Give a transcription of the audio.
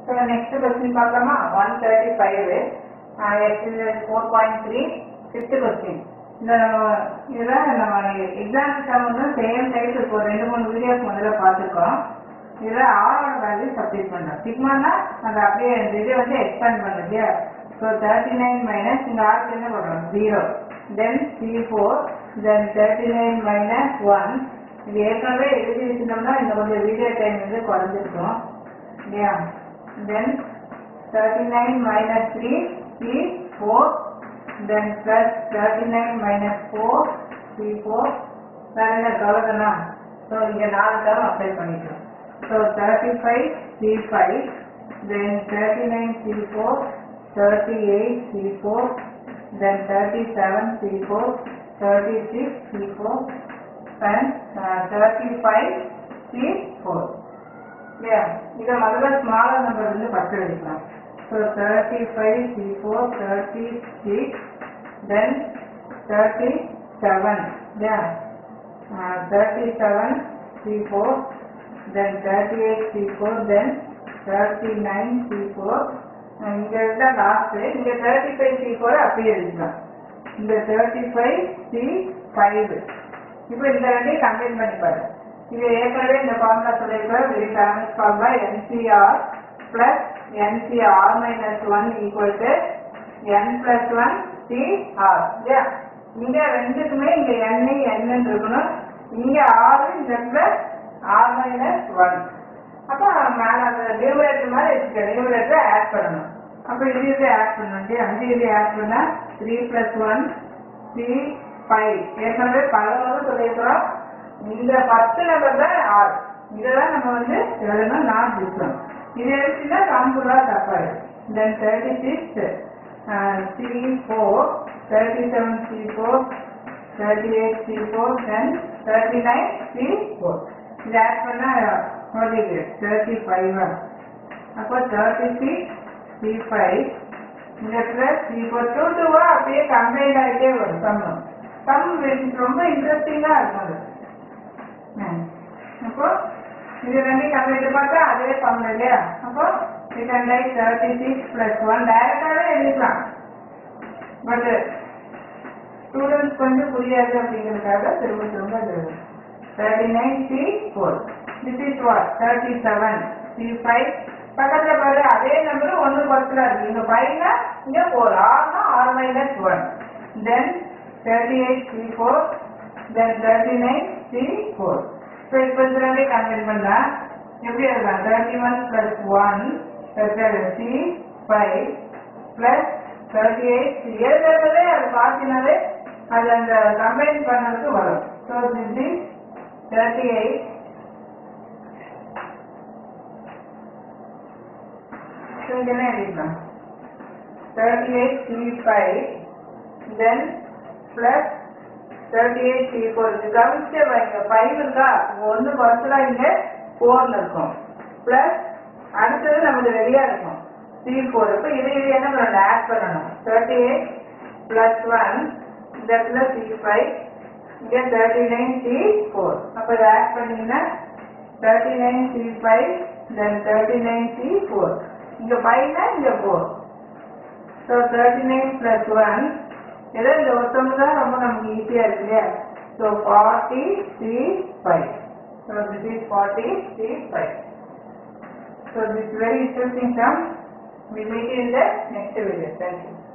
So next question பார்க்கலாமா one thirty five exercise four point three fifth question இந்த இதில் நம்ம எக்ஸாம் எக்ஸாம் வந்து சேம் டைப் இப்போ ரெண்டு மூணு வீடியோஸ் முதல்ல பார்த்துருக்கோம் இதில் ஆரோட வேல்யூ சப்ஸ்டிட் பண்ணுறோம் சிக்மானா அந்த அப்படியே இந்த இதை வந்து எக்ஸ்பேண்ட் பண்ணுறது இல்லையா ஸோ தேர்ட்டி நைன் மைனஸ் இங்கே ஆருக்கு என்ன பண்ணுறோம் zero then C four then thirty nine minus one இது ஏற்கனவே எழுதி வச்சிருந்தோம்னா இந்த கொஞ்சம் வீடியோ டைம் வந்து குறைஞ்சிருக்கும் இல்லையா then thirty nine minus three C four then plus thirty nine minus four C four வேற என்ன கவலைதானா ஸோ இங்கே நாலு தரம் அப்ளை பண்ணிக்கிறோம் so thirty five C five then thirty nine C four thirty eight C four then thirty seven C four thirty six C four and uh, 35 C4. Yeah, இதை முதல்ல smaller number வந்து first எடுக்கலாம் so thirty five C four thirty six தென் thirty seven yeah thirty seven C four then thirty eight C four then thirty nine C four இங்கே இருந்தால் last இங்கே thirty five C four அப்படியே எடுக்கலாம் இந்த thirty five C five இப்போ இந்த ரெண்டையும் combine பண்ணி பாரு இது ஏற்கனவே இந்த ஃபார்முலா சொல்லியிருக்கோம் இது transform by nCr plus nCr minus one equal to n plus one Cr இல்லையா இங்க ரெண்டுக்குமே இங்க என் என்னன்னு இருக்கணும் இங்க ஆறு இந்த இடத்துல ஆர் மைனஸ் ஒன் அப்போ மேல அந்த நியூமரேட்டர் மாதிரி வச்சுக்க நியூமரேட்டர் ஆட் பண்ணணும் அப்போ இது இது ஆட் பண்ணணும் இல்லையா அஞ்சு இது ஆட் பண்ணா three plus one C five ஏற்கனவே பல முறை சொல்லியிருக்கிறோம் இந்த பத்து நம்பர் தான் ஆறு இதெல்லாம் நம்ம வந்து எழுதணும் நான் டிஃப்ரெண்ட் இது எடுத்துன்னா காம்புலா தப்பாரு then thirty six C four thirty seven C four thirty eight C four then thirty nine C four இது ஆட் பண்ணால் வருது தேர்ட்டி ஃபைவ் அப்போ தேர்ட்டி சிக்ஸ் சி ஃபைவ் இந்த பிளஸ் இப்போ டூ டூவா அப்படியே கம்பைன் ஆகிட்டே வரும் சம்மம் சம் ரொம்ப இன்ட்ரெஸ்டிங்காக இருக்கும் அது ம். அப்போ இது ரெண்டையும் கம்பைன் பார்த்தா அதே சம் இல்லையா அப்போ second like thirty six plus one டைரக்டாகவே எழுதிக்கலாம் பட் ஸ்டூடெண்ட்ஸ் கொஞ்சம் புரியாது அப்படிங்கிறதுக்காக திரும்ப திரும்ப அது thirty nine C four this is what thirty seven C five பக்கத்தில் பாரு அதே நம்பர் ஒன்று பக்கத்தில் இருக்கு இங்கே ஃபைவ்னா இங்கே ஃபோர் ஆர்னா r minus one then thirty eight C four then thirty nine C four so இப்போ இந்த ரெண்டே கம்பைன் பண்ணா எப்படி எழுதலாம் thirty one plus one C five plus thirty eight C எழுதுறதே அது பார்த்தீங்கன்னாலே அது அந்த கம்பைன் பண்ணதுக்கு வரும் so this is thirty eight so இதெல்லாம் எழுதிக்கலாம் thirty eight C five then plus thirty eight C four இது கவனிச்சே வைங்க ஃபைவ் இருக்கா ஒன்று பர்சனா இங்கே ஃபோரில் இருக்கும் ப்ளஸ் அடுத்தது நமக்கு ரெடியாக இருக்கும் சி ஃபோர் இப்போ இது இது என்ன பண்ணணும் ஆட் பண்ணணும் தேர்ட்டி எயிட் ப்ளஸ் ஒன் இந்த இடத்துல சி ஃபைவ் இங்கே தேர்ட்டி நைன் சி ஃபோர் அப்போ இதை ஆட் பண்ணீங்கன்னா thirty nine C five then thirty nine C four இங்கே ஃபைவ்னா இங்கே four so thirty nine plus one ஏதோ இந்த ஒருத்தவங்க தான் ரொம்ப நமக்கு ஈஸியாக இருக்கு இல்லையா so forty C five so this is forty C five so this very interesting sum we meet in the next video thank you